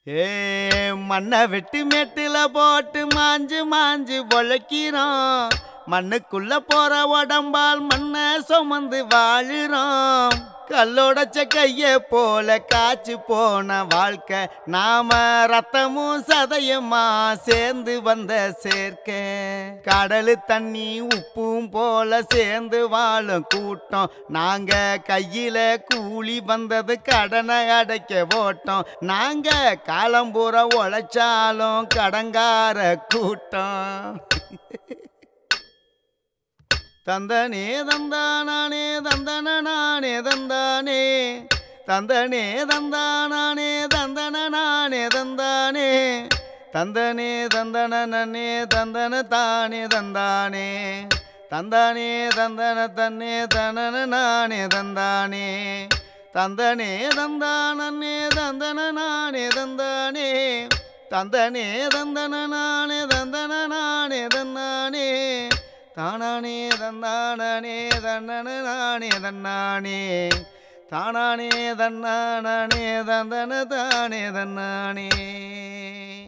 ஏ மண்ணை வெட்டி மேட்டுல போட்டு மாஞ்சு மாஞ்சு பொழைக்கிறோம் மண்ணுக்குள்ள போற உடம்பால் மண்ணை சுமந்து வாழுறோம் கல்லோடச்ச கைய போல காய்ச்சி போன வாழ்க்கை நாம ரத்தமும் சதையுமா சேர்ந்து வந்த சேர்க்க கடலு தண்ணி உப்பும் போல சேர்ந்து வாழும் கூட்டம் நாங்க கையில கூலி வந்தது கடனை அடைக்க ஓட்டோம் நாங்க காலம்பூரா உழைச்சாலும் கடங்கார கூட்டம் தந்தனே தந்தானே தந்தனே தந்தானே தந்தனே தந்தானே தந்தனே தந்தானே தந்தனே தந்தனே தந்தன தானே தந்தானே தந்தானே தந்தன தன்னே தனன நானே தந்தானே தந்தனே தந்தானே தந்தன நானே தந்தானே தந்தனே தந்தன நானே தந்தன நானே தந்தானே தானானே தந்தானே தன்னன நானே தன்னானே தானானே தன்னானே தந்தன தானே தன்னானே